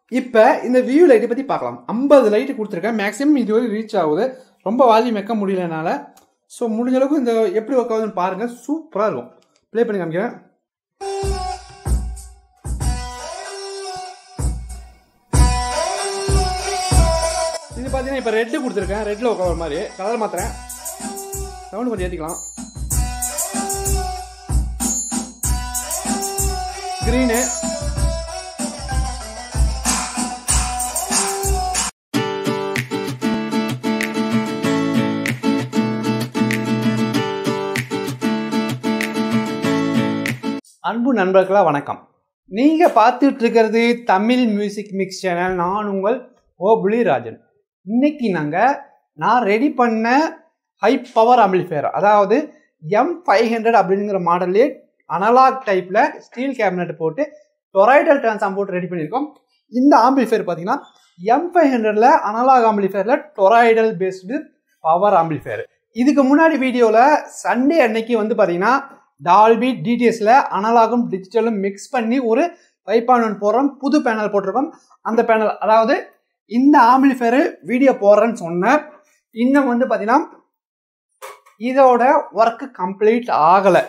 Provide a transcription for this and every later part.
இப்போ இந்த வியூ லைட்டை பற்றி பார்க்கலாம் ஐம்பது லைட்டு கொடுத்துருக்கேன் மேக்ஸிமம் இது வரைக்கும் ரீச் ஆகுது ரொம்ப வால்யூம் வைக்க முடியலனால ஸோ முடிஞ்ச அளவுக்கு இந்த எப்படி ஒர்க் ஆகுதுன்னு பாருங்கள் சூப்பராக இருக்கும் ப்ளே பண்ணி காமிக்கிறேன் இது பார்த்தீங்கன்னா இப்போ ரெட்டு கொடுத்துருக்கேன் ரெட்டில் ஒர்க் ஆகிற மாதிரி கலர் மாத்துறேன் சவுண்டு கொஞ்சம் ஏற்றிக்கலாம் க்ரீனு அன்பு நண்பர்களா வணக்கம் நீங்க பார்த்துட்டு இருக்கிறது தமிழ் மியூசிக் மிக்ஸ் சேனல் நான் உங்கள் ஓ புலிராஜன் இன்னைக்கு நாங்க நான் ரெடி பண்ண ஹை பவர் அம்பிளிஃபையர் அதாவது எம் ஃபைவ் ஹண்ட்ரட் அப்படிங்கிற மாடல்லே அனலாக் டைப்ல ஸ்டீல் கேபினெட் போட்டு டொரைடல் டிரான்ஸ்ஃபார்ம் போட்டு ரெடி பண்ணியிருக்கோம் இந்த ஆம்பிளிஃபையர் பார்த்தீங்கன்னா எம் ஃபைவ் ஹண்ட்ரட்ல அனலாக் ஆம்பிளிஃபையர்ல டொரைடல் பேஸ்டு பவர் ஆம்பிளிஃபையர் இதுக்கு முன்னாடி வீடியோவில் சண்டே அன்னைக்கு வந்து பார்த்தீங்கன்னா டால்பி டிடிஎஸ்ல அனலாகும் டிஜிட்டலும் மிக்ஸ் பண்ணி ஒரு ஃபைவ் பாயிண்ட் ஒன் போடுறோம் புது பேனல் போட்டிருக்கோம் அந்த பேனல் அதாவது இந்த ஆம்பிளிஃபையர் வீடியோ போடுறேன்னு சொன்னேன் இன்னும் வந்து பார்த்தீங்கன்னா இதோட ஒர்க் கம்ப்ளீட் ஆகலை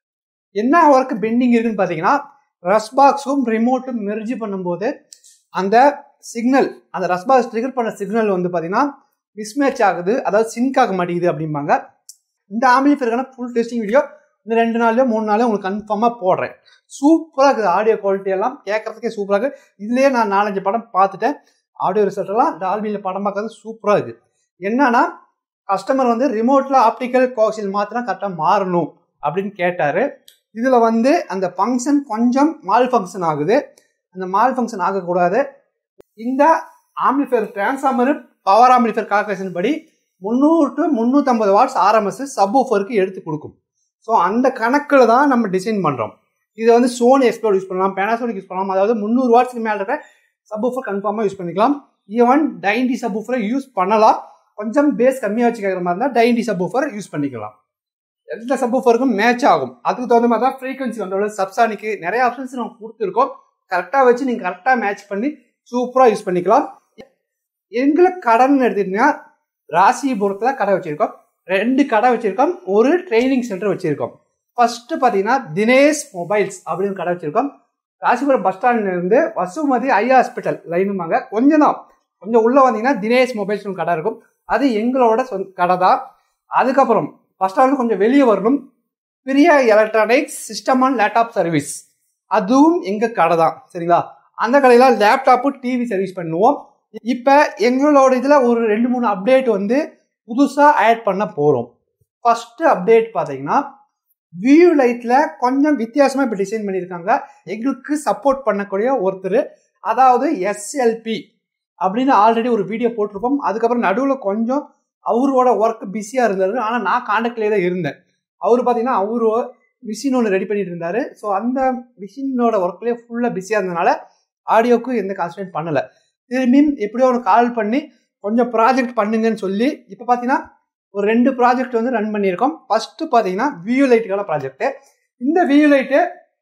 என்ன ஒர்க் பெண்டிங் இருக்குன்னு பார்த்தீங்கன்னா ரஸ் பாக்ஸும் ரிமோட்டும் மெர்ஜி பண்ணும்போது அந்த சிக்னல் அந்த ரஸ் பாக்ஸ் ட்ரிகர் பண்ண சிக்னல் வந்து பார்த்தீங்கன்னா மிஸ்மேட்ச் ஆகுது அதாவது சிங்க் ஆக மாட்டேங்குது அப்படிம்பாங்க இந்த ஆம்பிளிஃபையருக்கான ஃபுல் டெஸ்டிங் வீடியோ இந்த ரெண்டு நாள்லயோ மூணு நாள்லயோ உங்களுக்கு கன்ஃபார்மாக போடுறேன் சூப்பராக இருக்குது ஆடியோ குவாலிட்டி எல்லாம் கேட்கறதுக்கே சூப்பராக இருக்குது இதுலேயே நான் நாலஞ்சு படம் பார்த்துட்டேன் ஆடியோ ரிசல்ட் எல்லாம் டால்பியில் படம் பார்க்கறது சூப்பராக இருக்குது என்னன்னா கஸ்டமர் வந்து ரிமோட்டில் ஆப்டிக்கல் கோக்சில் மாத்திரம் கரெக்டாக மாறணும் அப்படின்னு கேட்டார் இதில் வந்து அந்த ஃபங்க்ஷன் கொஞ்சம் மால் ஃபங்க்ஷன் ஆகுது அந்த மால் ஃபங்க்ஷன் ஆகக்கூடாது இந்த amplifier transformer power amplifier calculation படி முந்நூறு டு முந்நூற்றம்பது வாட்ஸ் ஆர்எம்எஸ் சப் ஊஃபருக்கு எடுத்து கொடுக்கும் ஸோ அந்த கணக்கில் தான் நம்ம டிசைன் பண்ணுறோம் இதை வந்து சோனி எக்ஸ்ப்ளோர் யூஸ் பண்ணலாம் பேனாசோனிக் யூஸ் பண்ணலாம் அதாவது முந்நூறு வாட்ஸ்க்கு மேலே இருக்க சப் ஊஃபர் கன்ஃபார்மாக யூஸ் பண்ணிக்கலாம் ஈவன் டைன்டி சப் ஊஃபரை யூஸ் பண்ணலாம் கொஞ்சம் பேஸ் கம்மியாக வச்சு கேட்குற மாதிரி இருந்தால் டைன்டி சப் ஊஃபர் யூஸ் பண்ணிக்கலாம் எந்த சப் ஊஃபருக்கும் மேட்ச் ஆகும் அதுக்கு தகுந்த மாதிரி தான் ஃப்ரீக்வன்சி வந்தோட சப்சானிக்கு நிறைய ஆப்ஷன்ஸ் நம்ம கொடுத்துருக்கோம் கரெக்டாக வச்சு நீங்கள் கரெக்டாக மேட்ச் பண்ணி சூப்பராக யூஸ் பண்ணிக்கலாம் எங்களுக்கு கடன் எடுத்துட்டீங்கன்னா ராசிபுரத்தில் கடை வச்சுருக்கோம் ரெண்டு கடை வச்சுருக்கோம் ஒரு ட்ரைனிங் சென்டர் வச்சுருக்கோம் ஃபர்ஸ்ட் பார்த்தீங்கன்னா தினேஷ் மொபைல்ஸ் அப்படின்னு கடை வச்சுருக்கோம் ராசிபுரம் பஸ் ஸ்டாண்ட்லேருந்து வசுமதி ஐ ஹாஸ்பிட்டல் லைனுமாங்க கொஞ்சம் தான் கொஞ்சம் உள்ளே வந்தீங்கன்னா தினேஷ் மொபைல்ஸ் கடை இருக்கும் அது எங்களோட சொந்த கடை தான் அதுக்கப்புறம் பஸ் ஸ்டாண்ட் கொஞ்சம் வெளியே வரணும் பெரிய electronics system and laptop service அதுவும் எங்கள் கடை தான் சரிங்களா அந்த கடையில் லேப்டாப்பு டிவி சர்வீஸ் பண்ணுவோம் இப்போ எங்களோட இதில் ஒரு ரெண்டு மூணு அப்டேட் வந்து புதுசாக ஆட் பண்ண போகிறோம் ஃபஸ்ட்டு அப்டேட் பார்த்தீங்கன்னா வியூ லைட்டில் கொஞ்சம் வித்தியாசமாக இப்போ டிசைன் பண்ணியிருக்காங்க எங்களுக்கு சப்போர்ட் பண்ணக்கூடிய ஒருத்தர் அதாவது எஸ்எல்பி அப்படின்னு ஆல்ரெடி ஒரு வீடியோ போட்டிருப்போம் அதுக்கப்புறம் நடுவில் கொஞ்சம் அவரோட ஒர்க் பிஸியாக இருந்தார் ஆனால் நான் காண்டாக்ட்லேயே தான் இருந்தேன் அவர் பார்த்தீங்கன்னா அவரு மிஷின் ஒன்று ரெடி பண்ணிட்டு இருந்தார் ஸோ அந்த மிஷினோட ஒர்க்லேயே ஃபுல்லாக பிஸியாக இருந்ததுனால ஆடியோக்கு எந்த கான்சன்ட்ரேட் பண்ணலை திரும்பியும் எப்படியோ ஒன்று கால் பண்ணி கொஞ்சம் ப்ராஜெக்ட் பண்ணுங்கன்னு சொல்லி இப்போ பார்த்தீங்கன்னா ஒரு ரெண்டு ப்ராஜெக்ட் வந்து ரன் பண்ணியிருக்கோம் ஃபஸ்ட்டு பார்த்தீங்கன்னா வியூ லைட்டுக்கான ப்ராஜெக்ட்டு இந்த வியூ லைட்டு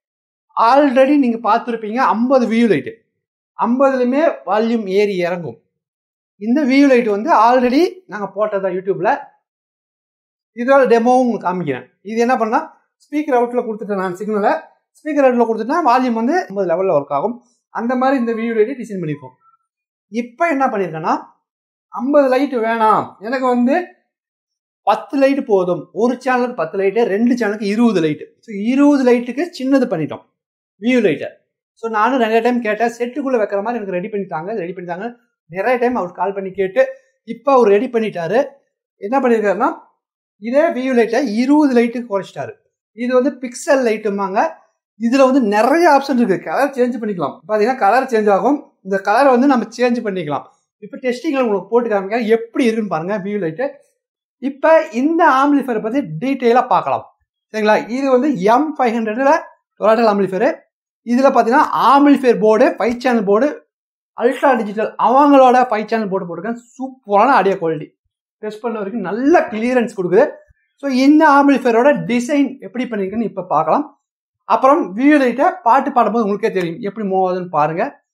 ஆல்ரெடி நீங்கள் பார்த்துருப்பீங்க ஐம்பது வியூ லைட்டு ஐம்பதுலையுமே வால்யூம் ஏறி இறங்கும் இந்த வியூ லைட் வந்து ஆல்ரெடி நாங்கள் போட்டதா யூடியூப்பில் இதோட டெமோவும் உங்களுக்கு காமிக்கிறேன் இது என்ன பண்ணால் ஸ்பீக்கர் அவுட்டில் கொடுத்துட்டேன் நான் சிக்னலை ஸ்பீக்கர் அவுட்டில் கொடுத்துட்டா வால்யூம் வந்து ஐம்பது லெவலில் ஒர்க் ஆகும் அந்த மாதிரி இந்த வியூ லைட்டை டிசைன் பண்ணியிருக்கோம் இப்போ என்ன பண்ணியிருக்கேன்னா ஐம்பது லைட்டு வேணாம் எனக்கு வந்து பத்து லைட்டு போதும் ஒரு சேனலுக்கு பத்து லைட்டு ரெண்டு சேனலுக்கு இருபது லைட்டு ஸோ இருபது லைட்டுக்கு சின்னது பண்ணிட்டோம் வியூ லைட்டை ஸோ நானும் நிறைய டைம் கேட்டேன் செட்டுக்குள்ளே வைக்கிற மாதிரி எனக்கு ரெடி பண்ணித்தாங்க ரெடி பண்ணித்தாங்க நிறைய டைம் அவர் கால் பண்ணி கேட்டு இப்போ அவர் ரெடி பண்ணிட்டாரு என்ன பண்ணியிருக்காருன்னா இதே வியூ லைட்டை இருபது லைட்டுக்கு குறைச்சிட்டாரு இது வந்து பிக்சல் லைட்டுமாங்க இதில் வந்து நிறைய ஆப்ஷன் இருக்குது கலர் சேஞ்ச் பண்ணிக்கலாம் பார்த்தீங்கன்னா கலர் சேஞ்ச் ஆகும் இந்த கலரை வந்து நம்ம சேஞ்ச் பண்ணிக்கலாம் இப்போ டெஸ்டிங்கில் உங்களுக்கு போட்டு காமிக்க எப்படி இருக்குன்னு பாருங்கள் வியூ லைட்டு இப்போ இந்த ஆம்பிளிஃபயரை பற்றி டீட்டெயிலாக பார்க்கலாம் சரிங்களா இது வந்து எம் ஃபைவ் ஹண்ட்ரடில் டொராட்டல் ஆம்பிளிஃபயரு இதில் பார்த்தீங்கன்னா amplifier board five channel board ultra digital அவங்களோட ஃபைவ் சேனல் போர்டு போட்டிருக்கேன் சூப்பரான ஆடியோ குவாலிட்டி டெஸ்ட் பண்ண வரைக்கும் நல்ல கிளியரன்ஸ் கொடுக்குது ஸோ இந்த ஆம்பிளிஃபயரோட டிசைன் எப்படி பண்ணியிருக்குன்னு இப்போ பார்க்கலாம் அப்புறம் வியூ லைட்டை பாட்டு பாடும்போது உங்களுக்கே தெரியும் எப்படி மூவ் ஆகுதுன்னு பாருங்க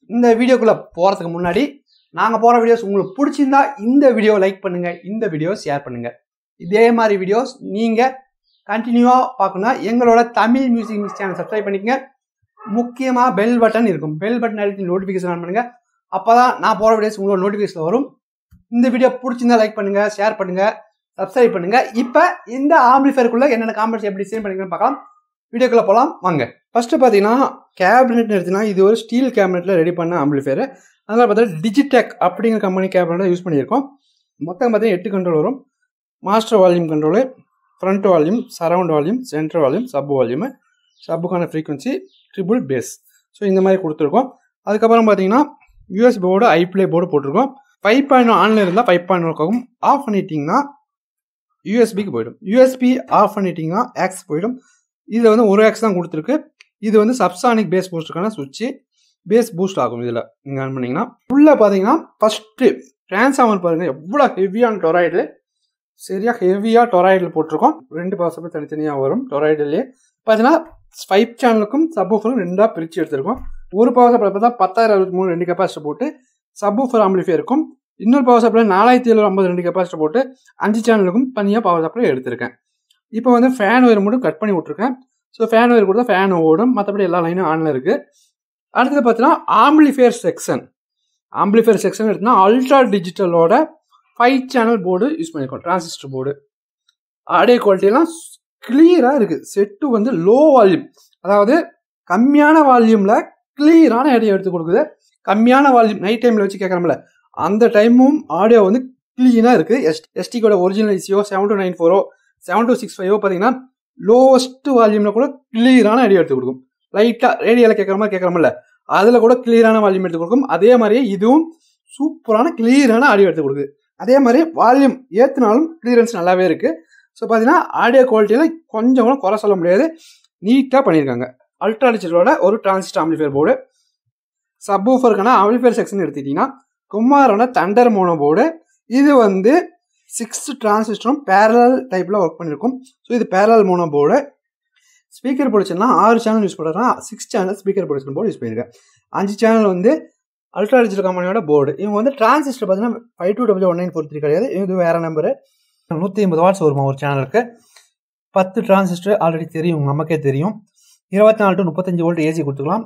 இந்த வீடியோக்குள்ளே போகிறதுக்கு முன்னாடி நாங்கள் போகிற வீடியோஸ் உங்களுக்கு பிடிச்சிருந்தா இந்த வீடியோ லைக் பண்ணுங்கள் இந்த வீடியோ ஷேர் பண்ணுங்கள் இதே மாதிரி வீடியோஸ் நீங்கள் கண்டினியூவாக பார்க்கணும்னா எங்களோட Tamil music mix channel subscribe பண்ணிக்கங்க முக்கியமாக பெல் பட்டன் இருக்கும் பெல் பட்டன் அழுத்தி நோட்டிஃபிகேஷன் ஆன் பண்ணுங்கள் அப்போ தான் நான் போகிற வீடியோஸ் உங்களோட நோட்டிஃபிகேஷன் வரும் இந்த வீடியோ பிடிச்சிருந்தா லைக் பண்ணுங்கள் ஷேர் பண்ணுங்கள் சப்ஸ்கிரைப் பண்ணுங்கள் இப்போ இந்த ஆம்பிளிஃபயருக்குள்ளே என்னென்ன காம்பன்ஸ் எப்படி டிசைன் பண்ணிக்கணும்னு பார்க்கலாம் வீடியோக்குள்ளே போகலாம் வாங்க ஃபஸ்ட்டு பார்த்தீங்கன்னா கேபினெட் எடுத்தீங்கன்னா இது ஒரு ஸ்டீல் கேபினெட்டில் ரெடி பண்ண ஆம்பிளிஃபயர் அதனால் பார்த்தீங்கன்னா டிஜிடெக் அப்படிங்கிற கம்பெனி கேபினெட் யூஸ் பண்ணியிருக்கோம் மொத்தம் பார்த்தீங்கன்னா எட்டு கண்ட்ரோல் வரும் master volume control front volume surround volume center volume sub volume சப்புக்கான ஃப்ரீக்வன்சி ட்ரிபிள் பேஸ் ஸோ இந்த மாதிரி கொடுத்துருக்கோம் அதுக்கப்புறம் பார்த்தீங்கன்னா யூஎஸ் போர்டு ஐப்ளே போர்டு போட்டிருக்கோம் ஃபைவ் பாயிண்ட் ஆனில் இருந்தால் ஃபைவ் பாயிண்ட் ஒர்க்காகும் ஆஃப் பண்ணிட்டீங்கன்னா யூஎஸ்பிக்கு போயிடும் யூஎஸ்பி ஆஃப் பண்ணிட்டீங்கன்னா ஆக்ஸ் போயிடும் இதில் வந்து ஒரு ஆக்ஸ் தான் கொடுத்துருக்கு இது வந்து சப்சானிக் பேஸ் பூஸ்டுக்கான சுவிட்சு பேஸ் பூஸ்ட் ஆகும் இதில் நீங்கள் ஆன் பண்ணிங்கன்னா உள்ளே பார்த்தீங்கன்னா ஃபஸ்ட்டு டிரான்ஸ்ஃபார்மர் பாருங்கள் எவ்வளோ ஹெவியான டொராய்டு சரியாக ஹெவியாக டொராய்டில் போட்டிருக்கோம் ரெண்டு பாசப்பும் தனித்தனியாக வரும் டொராய்டுலேயே பார்த்தீங்கன்னா ஃபைவ் சேனலுக்கும் சப்வூஃபரும் ரெண்டாக பிரித்து எடுத்திருக்கோம் ஒரு பவர் சப்ளை பார்த்தா பத்தாயிரம் அறுபத்தி மூணு ரெண்டு கெப்பாசிட்டி போட்டு சப்வூஃபர் ஆம்பிளிஃபை இருக்கும் இன்னொரு பவர் சப்ளை நாலாயிரத்தி ஏழு ஐம்பது ரெண்டு கெப்பாசிட்டி போட்டு அஞ்சு சேனலுக்கும் தனியாக பவர் சப்ளை எடுத்திருக்கேன் இப்போ வந்து ஃபேன் ஒயர் மட்டும் கட் பண்ணி விட்ருக்கேன் ஸோ ஃபேன் ஒயர் கொடுத்தா ஃபேன் ஓடும் மற்றபடி எல்லா லைனும் ஆனில் இருக்குது அடுத்தது பார்த்தீங்கன்னா ஆம்பிளிஃபையர் செக்ஷன் ஆம்பிளிஃபையர் செக்ஷன் எடுத்தோம்னா அல்ட்ரா டிஜிட்டலோட ஃபைவ் சேனல் போர்டு யூஸ் பண்ணியிருக்கோம் டிரான்சிஸ்டர் போர்டு ஆடியோ குவாலிட்டியெல்லாம் கிளியராக இருக்குது செட்டு வந்து லோ வால்யூம் அதாவது கம்மியான வால்யூமில் கிளியரான ஆடியோ எடுத்து கொடுக்குது கம்மியான வால்யூம் நைட் டைமில் வச்சு கேட்குறோம்ல அந்த டைமும் ஆடியோ வந்து கிளீனாக இருக்குது எஸ் எஸ்டிக்கோட ஒரிஜினல் இசியோ செவன் டூ நைன் ஃபோரோ செவன் டூ சிக்ஸ் ஃபைவோ பார்த்தீங்கன்னா லோவஸ்ட் வால்யூமில் கூட கிளியரான ஆடியோ எடுத்து கொடுக்கும் லைட்டாக ரேடியோவில் கேட்குற மாதிரி கேட்குறோம்ல அதில் கூட கிளியரான வால்யூம் எடுத்து கொடுக்கும் அதே மாதிரியே இதுவும் சூப்பரான கிளியரான ஆடியோ எடுத்து கொடுக்குது அதே மாதிரி வால்யூம் ஏற்றினாலும் கிளியரன்ஸ் நல்லாவே இருக்குது ஸோ பார்த்தீங்கன்னா ஆடியோ குவாலிட்டியில் கொஞ்சம் கூட குறை சொல்ல முடியாது நீட்டாக பண்ணியிருக்காங்க அல்ட்ரா டிஜிட்டலோட ஒரு டிரான்சிஸ்டர் ஆம்பிளிஃபயர் போர்டு சப்வூஃபருக்கான ஆம்பிளிஃபயர் செக்ஷன் எடுத்துக்கிட்டிங்கன்னா குமாரோட தண்டர் மோனோ போர்டு இது வந்து சிக்ஸ் டிரான்சிஸ்டரும் பேரலல் டைப்பில் ஒர்க் பண்ணியிருக்கும் ஸோ இது பேரலல் மோனோ போர்டு ஸ்பீக்கர் ப்ரொடக்ஷன்னா ஆறு சேனல் யூஸ் பண்ணுறதுனா six channel speaker protection board use பண்ணியிருக்கேன் அஞ்சு சேனல் வந்து அல்ட்ரா டிஜிட்டல் கம்பெனியோட போர்டு இவங்க வந்து டிரான்சிஸ்டர் பார்த்தீங்கன்னா five two double one nine four three கிடையாது இது வேறு நம்பரு நூற்றி ஐம்பது வாட்ஸ் வருமா ஒரு சேனலுக்கு பத்து டிரான்சிஸ்டர் ஆல்ரெடி தெரியும் நமக்கே தெரியும் இருபத்தி நாலு டு முப்பத்தஞ்சு வோல்ட் ஏசி கொடுத்துக்கலாம்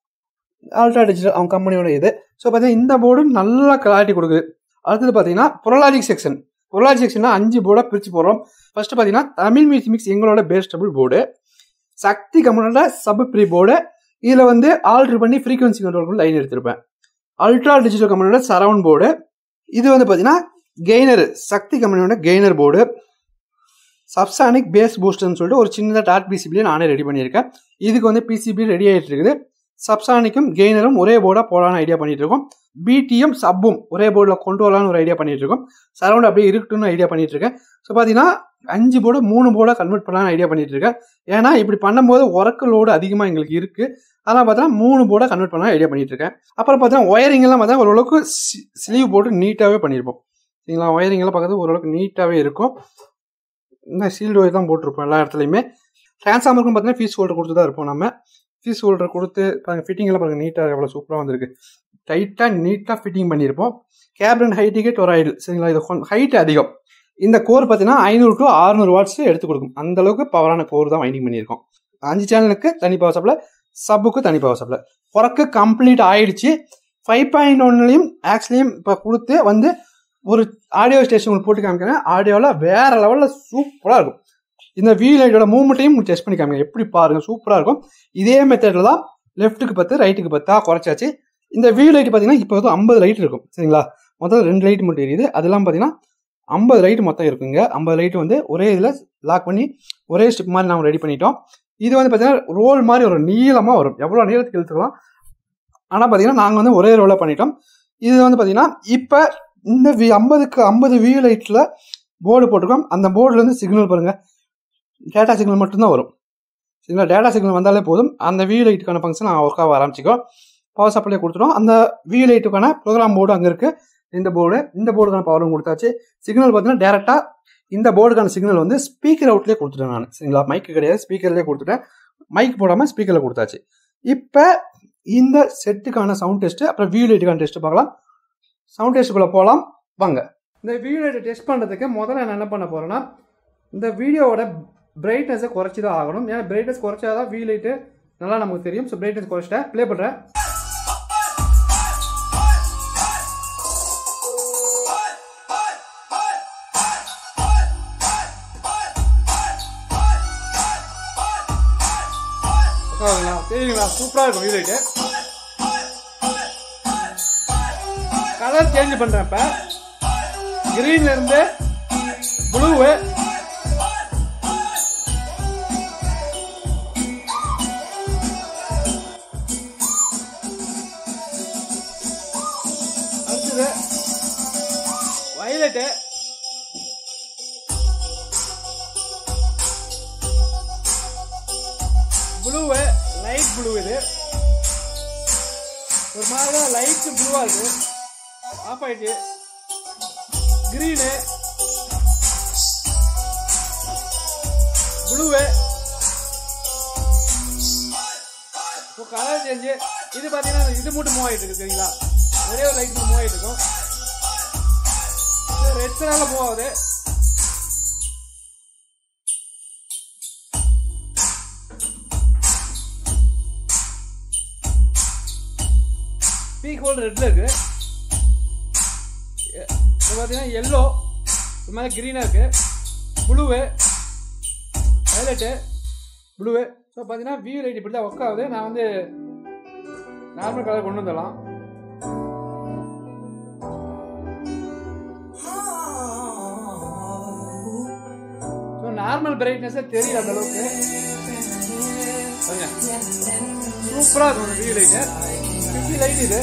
அல்ட்ரா டிஜிட்டல் அவங்க கம்பெனியோட இது ஸோ பார்த்தீங்கன்னா இந்த போர்டு நல்ல கிளாரிட்டி கொடுக்குது அடுத்தது பார்த்தீங்கன்னா புரலாஜிக் செக்ஷன் புரலாஜிக் செக்ஷன்னா அஞ்சு போர்டாக பிரித்து போடுறோம் ஃபர்ஸ்ட் பார்த்தீங்கன்னா தமிழ் மியூசிக் மிக்ஸ் எங்களோட பேஸ் டபுள் போர்டு சக்தி கம்பெனியோட சப் ப்ரீ போர்டு இதில் வந்து ஆல்ட்ரு பண்ணி ஃப்ரீக்வன்சி கண்ட்ரோல் லைன் எடுத்திருப்பேன் அல்ட்ரா டிஜிட்டல் கம்பெனியோட சரவுண்ட் போர்டு இது வந்து பார்த்தீங்கன்னா கெய்னர் சக்தி கம்பெனியோட கெய்னர் போர்டு சப்சானிக் பேஸ் பூஸ்டர்னு சொல்லிட்டு ஒரு சின்னதாக டாட் பிசிபிலையும் நானே ரெடி பண்ணியிருக்கேன் இதுக்கு வந்து பிசிபி ரெடி ஆகிட்டு இருக்குது சப்சானிக்கும் கெய்னரும் ஒரே போர்டாக போடலான்னு ஐடியா பண்ணிட்டு இருக்கோம் பிடியும் சப்பும் ஒரே போர்டில் கொண்டு வரலான்னு ஒரு ஐடியா பண்ணிட்டு இருக்கோம் சரௌண்ட் அப்படியே இருக்கட்டும்னு ஐடியா பண்ணிட்டு இருக்கேன் ஸோ பார்த்தீங்கன்னா அஞ்சு போர்டு மூணு போர்டாக கன்வெர்ட் பண்ணலான்னு ஐடியா பண்ணிட்டு இருக்கேன் ஏன்னா இப்படி பண்ணும்போது உரக்கு லோடு அதிகமாக எங்களுக்கு இருக்குது அதெல்லாம் பார்த்தீங்கன்னா மூணு போர்டாக கன்வெர்ட் பண்ணலாம் ஐடியா பண்ணிட்டு இருக்கேன் அப்புறம் பார்த்தீங்கன்னா ஒயரிங் எல்லாம் பார்த்தா ஓரளவுக்கு ஸ்லீவ் போட்டு நீட்டாகவே பண்ணியிருப்போம் சரிங்களா ஒயரிங் எல்லாம் பார்க்கறது ஓரளவுக்கு நீட்டாகவே இருக்கும் இந்த சீல்டு ஒயர் தான் போட்டிருப்போம் எல்லா இடத்துலையுமே டிரான்ஸ்ஃபார்மருக்கும் பார்த்தீங்கன்னா ஃபீஸ் ஹோல்டர் கொடுத்து தான் இருப்போம் நம்ம ஃபீஸ் ஹோல்டர் கொடுத்து பாருங்க ஃபிட்டிங் எல்லாம் பாருங்க நீட்டாக எவ்வளோ சூப்பராக வந்திருக்கு டைட்டாக நீட்டாக ஃபிட்டிங் பண்ணியிருப்போம் கேபின் ஹைட்டுக்கே டொராய்டு சரிங்களா இது ஹைட் அதிகம் இந்த கோர் பார்த்தீங்கன்னா ஐநூறு டு அறுநூறு வாட்ஸ் எடுத்து கொடுக்கும் அந்த அளவுக்கு பவரான கோர் தான் வைண்டிங் பண்ணியிருக்கோம் அஞ்சு சேனலுக்கு தனி பவர் சப்ளை சப்புக்கு தனி பவர் சப்ளை ஒர்க்கு கம்ப்ளீட் ஆயிடுச்சு ஃபைவ் பாயிண்ட் ஒன்லையும் ஆக்ஸ்லையும் இப்போ கொடுத்து வந்து ஒரு ஆடியோ ஸ்டேஷன் உங்களுக்கு போட்டு காமிக்கிறேன் ஆடியோவில் வேற லெவலில் சூப்பராக இருக்கும் இந்த வீ லைட்டோட மூவ்மெண்ட்டையும் டெஸ்ட் பண்ணி காமிங்க எப்படி பாருங்க சூப்பராக இருக்கும் இதே மெத்தடில் தான் லெஃப்ட்டுக்கு பத்து ரைட்டுக்கு பத்தா குறைச்சாச்சு இந்த வீ லைட் பார்த்தீங்கன்னா இப்போ வந்து ஐம்பது லைட் இருக்கும் சரிங்களா முதல்ல ரெண்டு லைட் மட்டும் எரியுது அதெல்லாம் பார்த்தீங்கன்னா ஐம்பது லைட் மொத்தம் இருக்குங்க ஐம்பது லைட் வந்து ஒரே இதில் லாக் பண்ணி ஒரே ஸ்டிப் மாதிரி நாங்கள் ரெடி பண்ணிட்டோம் இது வந்து பார்த்தீங்கன்னா ரோல் மாதிரி ஒரு நீளமாக வரும் எவ்வளோ நீளத்துக்கு இழுத்துக்கலாம் ஆனால் பார்த்தீங்கன்னா நாங்கள் வந்து ஒரே ரோலாக பண்ணிட்டோம் இது வந்து பார்த்தீங்கன்னா இப்போ இந்த வி ஐம்பதுக்கு ஐம்பது வியூ லைட்டில் போர்டு போட்டிருக்கோம் அந்த போர்டுலேருந்து சிக்னல் பாருங்கள் டேட்டா சிக்னல் மட்டும்தான் வரும் சரிங்களா டேட்டா சிக்னல் வந்தாலே போதும் அந்த வியூ லைட்டுக்கான ஃபங்க்ஷன் ஒர்க் ஆக ஆரம்பிச்சிக்கும் பவர் சப்ளை கொடுத்துட்டோம் அந்த வியூ லைட்டுக்கான ப்ரோக்ராம் போர்டு அங்கே இருக்குது இந்த போர்டு இந்த போர்டுக்கான பவரும் கொடுத்தாச்சு சிக்னல் பார்த்தீங்கன்னா டேரெக்டாக இந்த போர்டுக்கான சிக்னல் வந்து ஸ்பீக்கர் அவுட்லேயே கொடுத்துட்டேன் நான் சரிங்களா மைக்கு கிடையாது ஸ்பீக்கர்லேயே கொடுத்துட்டேன் மைக் போடாமல் ஸ்பீக்கரில் கொடுத்தாச்சு இப்போ இந்த செட்டுக்கான சவுண்ட் டெஸ்ட்டு அப்புறம் வியூ லைட்டுக்கான டெஸ்ட்டு பார்க்கலாம் சவுண்ட் டெஸ்ட்டுக்குள்ளே போகலாம் வாங்க இந்த வீடியோ லைட்டை டெஸ்ட் பண்ணுறதுக்கு முதல்ல நான் என்ன பண்ண போகிறேன்னா இந்த வீடியோவோட பிரைட்னஸை குறைச்சி தான் ஆகணும் ஏன்னா பிரைட்னஸ் குறைச்சா தான் வியூ லைட்டு நல்லா நமக்கு தெரியும் ஸோ பிரைட்னஸ் குறைச்சிட்டேன் ப்ளே பண்ணுறேன் ஓகேங்களா தெரியுங்களா சூப்பராக இருக்கும் வியூ லைட்டு கலர் சேஞ்ச் பண்ணுறேன் இப்போ கிரீன்ல இருந்து ப்ளூவு அடுத்தது வயலட்டு ப்ளூவு லைட் ப்ளூ இது ஒரு மாதிரி லைட் ப்ளூவாக இருக்கு ஆஃப் ஆயிடுச்சு கிரீனு ப்ளூவு இப்போ கலர் சேஞ்சு இது பார்த்தீங்கன்னா இது மட்டும் மூவ் ஆகிட்டு இருக்கு சரிங்களா ஒரே ஒரு லைட் மூவ் ஆகிட்டு இருக்கும் ரெட் கலர்ல மூவ் ஆகுது பீக் ஹோல் ரெட்ல இருக்கு இப்போ பார்த்தீங்கன்னா எல்லோ இது மாதிரி க்ரீனாக இருக்கு ப்ளூவு வயலட்டு ப்ளூவு ஸோ பார்த்தீங்கன்னா வியூ லைட் இப்படி தான் ஒர்க் ஆகுது நான் வந்து நார்மல் கலர் கொண்டு வந்துடலாம் ஸோ நார்மல் பிரைட்னஸே தெரியல அந்த அளவுக்கு சூப்பராக இருக்கும் அந்த வியூ லைட்டு ஃபிஃப்டி லைட் இது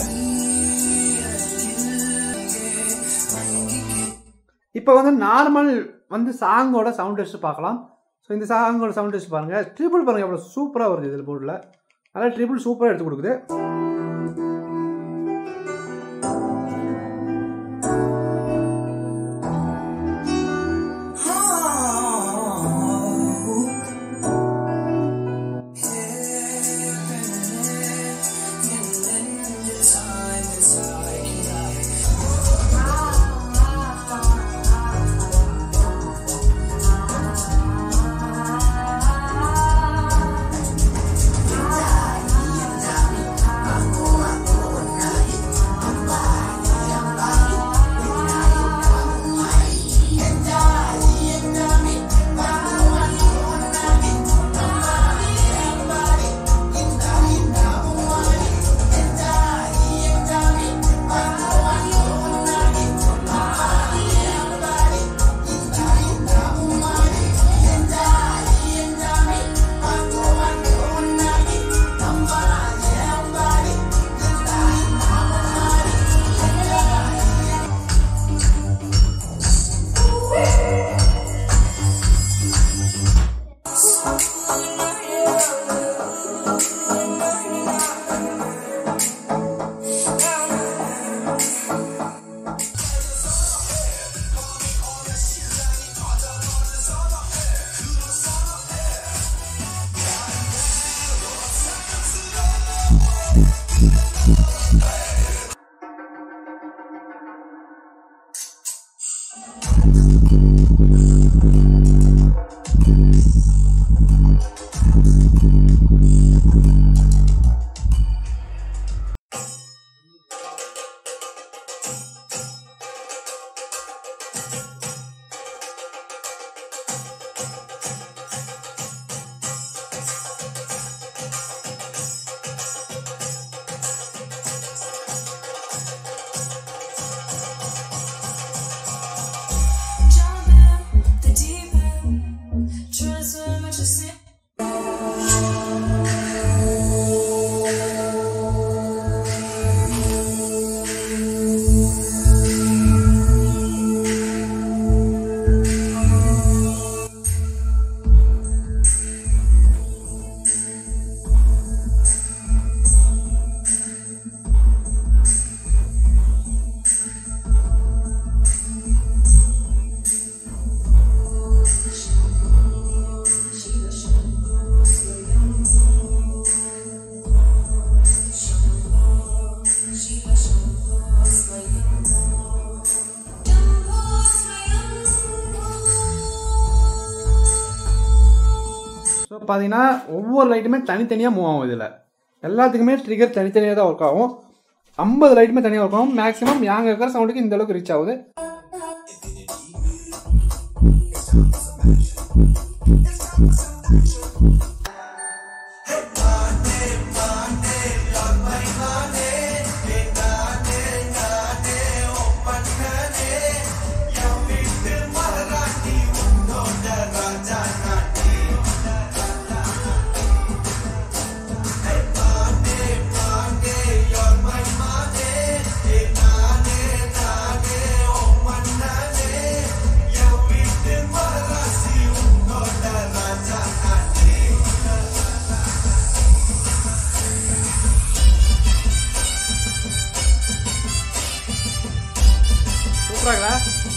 இப்போ வந்து நார்மல் வந்து சாங்கோட சவுண்ட் டெஸ்ட் பார்க்கலாம் ஸோ இந்த சாங்கோட சவுண்ட் டெஸ்ட் பாருங்கள் ட்ரிபிள் பாருங்கள் எவ்வளோ சூப்பராக வருது இதில் போர்டில் நல்லா ட்ரிபிள் சூப்பராக எடுத்து கொடுக்குது பார்த்தீங்கன்னா ஒவ்வொரு லைட்டுமே தனித்தனியாக மூவ் ஆகும் இதில் எல்லாத்துக்குமே ட்ரிகர் தனித்தனியாக தான் ஒர்க் ஆகும் ஐம்பது லைட்டுமே தனியாக ஒர்க் ஆகும் மேக்ஸிமம் யாங்க இருக்கிற சவுண்டுக்கு இந்த அளவுக்கு ரீச் ஆகுது சூப்பராங்களா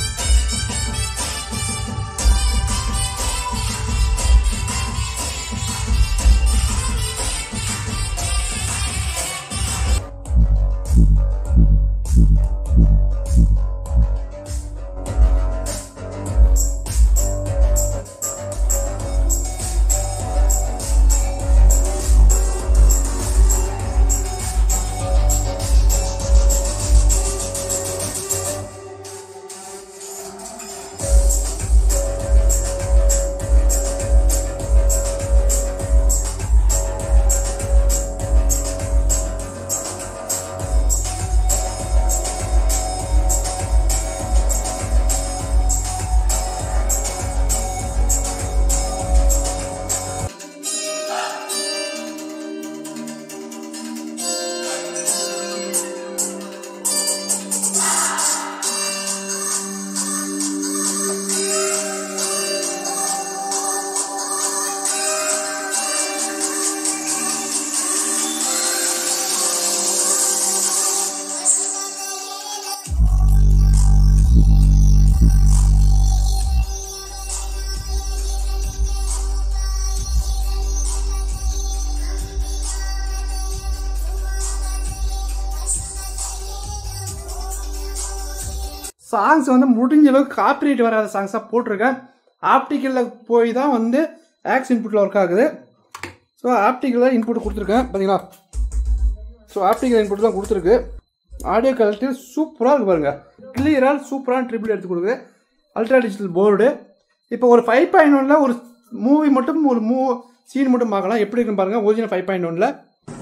சாங்ஸ் வந்து முடிஞ்ச அளவுக்கு காப்பிரைட் வராத சாங்ஸாக போட்டிருக்கேன் ஆப்டிக்கலில் போய் தான் வந்து ஆக்ஸ் இன்புட்டில் ஒர்க் ஆகுது ஸோ ஆப்டிக்கலில் இன்புட் கொடுத்துருக்கேன் பார்த்தீங்களா ஸோ ஆப்டிக்கல் இன்புட் தான் கொடுத்துருக்கு ஆடியோ குவாலிட்டி சூப்பராக இருக்கு பாருங்கள் கிளியராக சூப்பரான ட்ரிபிள் எடுத்து கொடுக்குது அல்ட்ரா டிஜிட்டல் போர்டு இப்போ ஒரு ஃபைவ் பாயிண்ட் ஒனில் ஒரு மூவி மட்டும் ஒரு மூ சீன் மட்டும் பார்க்கலாம் எப்படி இருக்குன்னு பாருங்கள் ஒரிஜினல் ஃபைவ் பாயிண்ட் ஒனில்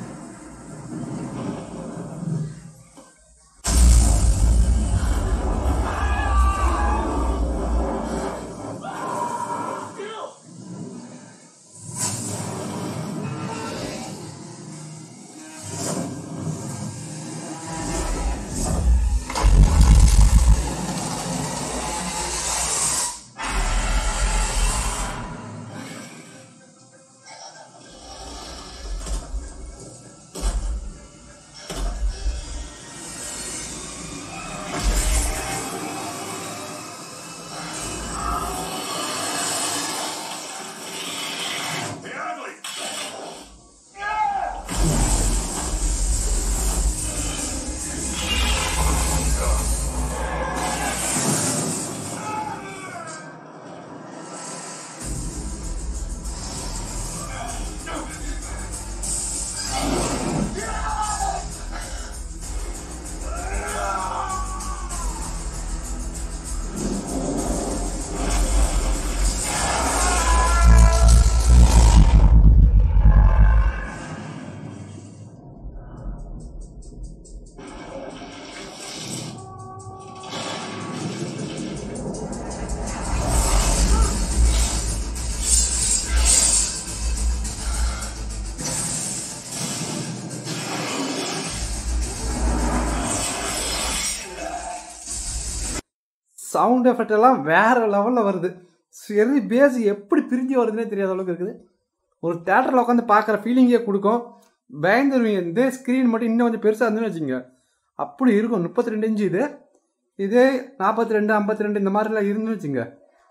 சவுண்ட் எஃபெக்ட் எல்லாம் வேற லெவலில் வருது சரி பேஸ் எப்படி பிரிஞ்சு வருதுன்னே தெரியாத அளவுக்கு இருக்குது ஒரு தேட்டரில் உட்காந்து பார்க்குற ஃபீலிங்கே கொடுக்கும் பயந்துருவீங்க இந்த ஸ்க்ரீன் மட்டும் இன்னும் கொஞ்சம் பெருசாக இருந்துன்னு வச்சுங்க அப்படி இருக்கும் முப்பத்தி ரெண்டு இன்ச்சு இது இதே நாற்பத்தி ரெண்டு ஐம்பத்தி ரெண்டு இந்த மாதிரிலாம் இருந்துன்னு வச்சுங்க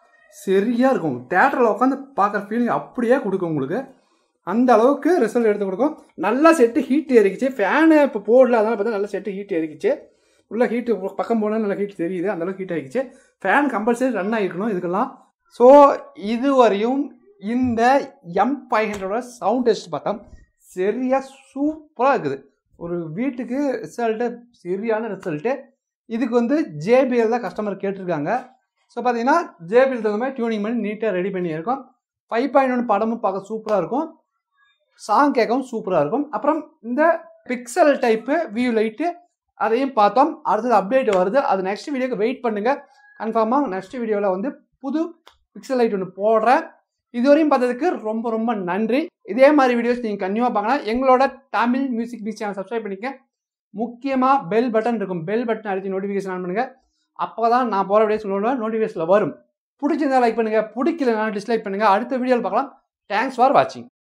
சரியாக இருக்கும் தேட்டரில் உட்காந்து பார்க்குற ஃபீலிங் அப்படியே கொடுக்கும் உங்களுக்கு அந்த அளவுக்கு ரிசல்ட் எடுத்து கொடுக்கும் நல்லா செட்டு ஹீட் ஏறிக்கிச்சு ஃபேனு இப்போ போடல அதனால் பார்த்தா நல்லா செட்டு ஹீட் ஏறிக்கிச்சு உள்ள ஹீட்டு பக்கம் போனால் நல்லா ஹீட் தெரியுது அந்த அளவுக்கு ஹீட் ஆகிடுச்சு ஃபேன் கம்பல்சரி ரன் ஆகிருக்கணும் இதுக்கெல்லாம் ஸோ இதுவரையும் இந்த எம் ஃபைவ் ஹண்ட்ரடோட சவுண்ட் டெஸ்ட் பார்த்தோம் சரியா சூப்பராக இருக்குது ஒரு வீட்டுக்கு ரிசல்ட்டு சரியான ரிசல்ட்டு இதுக்கு வந்து ஜேபிஎல் தான் கஸ்டமர் கேட்டிருக்காங்க ஸோ பார்த்தீங்கன்னா ஜேபிஎல் தகுந்த மாதிரி டியூனிங் பண்ணி நீட்டாக ரெடி பண்ணியிருக்கோம் ஃபைவ் பாயிண்ட் ஒன் படமும் பார்க்க சூப்பராக இருக்கும் சாங் கேட்கவும் சூப்பராக இருக்கும் அப்புறம் இந்த பிக்சல் டைப்பு வியூ லைட்டு அதையும் பார்த்தோம் அடுத்தது அப்டேட் வருது அது நெக்ஸ்ட் வீடியோக்கு வெயிட் பண்ணுங்கள் கன்ஃபார்மாக நெக்ஸ்ட் வீடியோவில் வந்து புது பிக்சல் லைட் ஒன்று போடுறேன் இதுவரையும் பார்த்ததுக்கு ரொம்ப ரொம்ப நன்றி இதே மாதிரி வீடியோஸ் நீங்கள் கண்டிப்பாக பார்க்கலாம் எங்களோட Tamil music mix channel subscribe பண்ணிக்க முக்கியமாக பெல் பட்டன் இருக்கும் பெல் பட்டன் அழுத்தி நோட்டிஃபிகேஷன் ஆன் பண்ணுங்கள் அப்போ தான் நான் போகிற வீடியோஸ் உங்களோட நோட்டிஃபிகேஷனில் வரும் பிடிச்சிருந்தா லைக் பண்ணுங்கள் பிடிக்கலனா டிஸ்லைக் பண்ணுங்கள் அடுத்த வீடியோவில் பார்க்கலாம் தேங்க்ஸ் ஃபார் வாட்சிங்